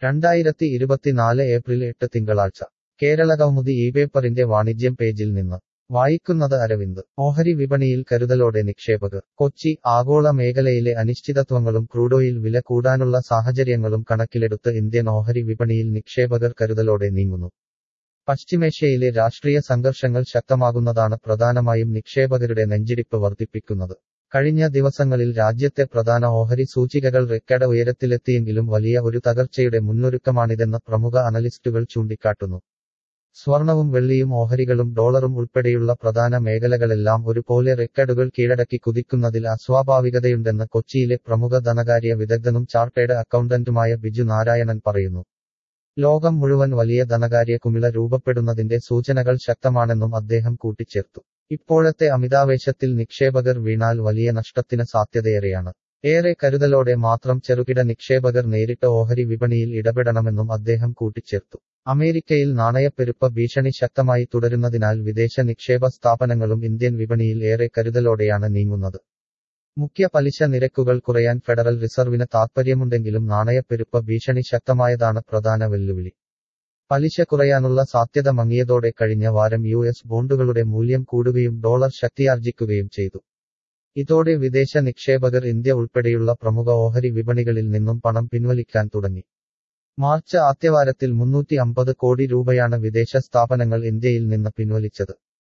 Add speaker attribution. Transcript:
Speaker 1: രണ്ടായിരത്തി ഇരുപത്തിനാല് ഏപ്രിൽ എട്ട് തിങ്കളാഴ്ച കേരളകൗമുദി ഈ പേപ്പറിന്റെ വാണിജ്യം പേജിൽ നിന്ന് വായിക്കുന്നത് അരവിന്ദ് ഓഹരി വിപണിയിൽ കരുതലോടെ നിക്ഷേപകർ കൊച്ചി ആഗോള മേഖലയിലെ അനിശ്ചിതത്വങ്ങളും ക്രൂഡോയിൽ വില കൂടാനുള്ള സാഹചര്യങ്ങളും കണക്കിലെടുത്ത് ഇന്ത്യൻ ഓഹരി വിപണിയിൽ നിക്ഷേപകർ കരുതലോടെ നീങ്ങുന്നു പശ്ചിമേഷ്യയിലെ രാഷ്ട്രീയ സംഘർഷങ്ങൾ ശക്തമാകുന്നതാണ് പ്രധാനമായും നിക്ഷേപകരുടെ നെഞ്ചിടിപ്പ് വർദ്ധിപ്പിക്കുന്നത് കഴിഞ്ഞ ദിവസങ്ങളിൽ രാജ്യത്തെ പ്രധാന ഓഹരി സൂചികകൾ റെക്കോർഡ് ഉയരത്തിലെത്തിയെങ്കിലും വലിയ ഒരു തകർച്ചയുടെ മുന്നൊരുക്കമാണിതെന്ന് പ്രമുഖ അനലിസ്റ്റുകൾ ചൂണ്ടിക്കാട്ടുന്നു സ്വർണവും വെള്ളിയും ഓഹരികളും ഡോളറും ഉൾപ്പെടെയുള്ള പ്രധാന മേഖലകളെല്ലാം ഒരുപോലെ റെക്കോർഡുകൾ കീഴടക്കി കുതിക്കുന്നതിൽ അസ്വാഭാവികതയുണ്ടെന്ന് കൊച്ചിയിലെ പ്രമുഖ ധനകാര്യ വിദഗ്ധനും ചാർട്ടേഡ് അക്കൗണ്ടന്റുമായ ബിജു നാരായണൻ പറയുന്നു ലോകം മുഴുവൻ വലിയ ധനകാര്യ കുമിള രൂപപ്പെടുന്നതിന്റെ സൂചനകൾ ശക്തമാണെന്നും അദ്ദേഹം കൂട്ടിച്ചേർത്തു ഇപ്പോഴത്തെ അമിതാവേശത്തിൽ നിക്ഷേപകർ വീണാൽ വലിയ നഷ്ടത്തിന് സാധ്യതയേറെയാണ് ഏറെ കരുതലോടെ മാത്രം ചെറുകിട നിക്ഷേപകർ നേരിട്ട് ഓഹരി വിപണിയിൽ ഇടപെടണമെന്നും അദ്ദേഹം കൂട്ടിച്ചേർത്തു അമേരിക്കയിൽ നാണയപ്പെരുപ്പ ഭീഷണി ശക്തമായി തുടരുന്നതിനാൽ വിദേശ നിക്ഷേപ സ്ഥാപനങ്ങളും ഇന്ത്യൻ വിപണിയിൽ ഏറെ കരുതലോടെയാണ് നീങ്ങുന്നത് മുഖ്യ പലിശ നിരക്കുകൾ കുറയാൻ ഫെഡറൽ റിസർവിന് താൽപ്പര്യമുണ്ടെങ്കിലും നാണയപ്പെരുപ്പ ഭീഷണി ശക്തമായതാണ് പ്രധാന വെല്ലുവിളി പലിശ കുറയാനുള്ള സാധ്യത മങ്ങിയതോടെ കഴിഞ്ഞ വാരം യു എസ് ബോണ്ടുകളുടെ മൂല്യം കൂടുകയും ഡോളർ ശക്തിയാർജിക്കുകയും ചെയ്തു ഇതോടെ വിദേശ നിക്ഷേപകർ ഇന്ത്യ ഉൾപ്പെടെയുള്ള പ്രമുഖ ഓഹരി വിപണികളിൽ നിന്നും പണം പിൻവലിക്കാൻ തുടങ്ങി മാർച്ച് ആദ്യവാരത്തിൽ മുന്നൂറ്റി അമ്പത് കോടി രൂപയാണ് വിദേശ സ്ഥാപനങ്ങൾ ഇന്ത്യയിൽ നിന്ന് പിൻവലിച്ചത്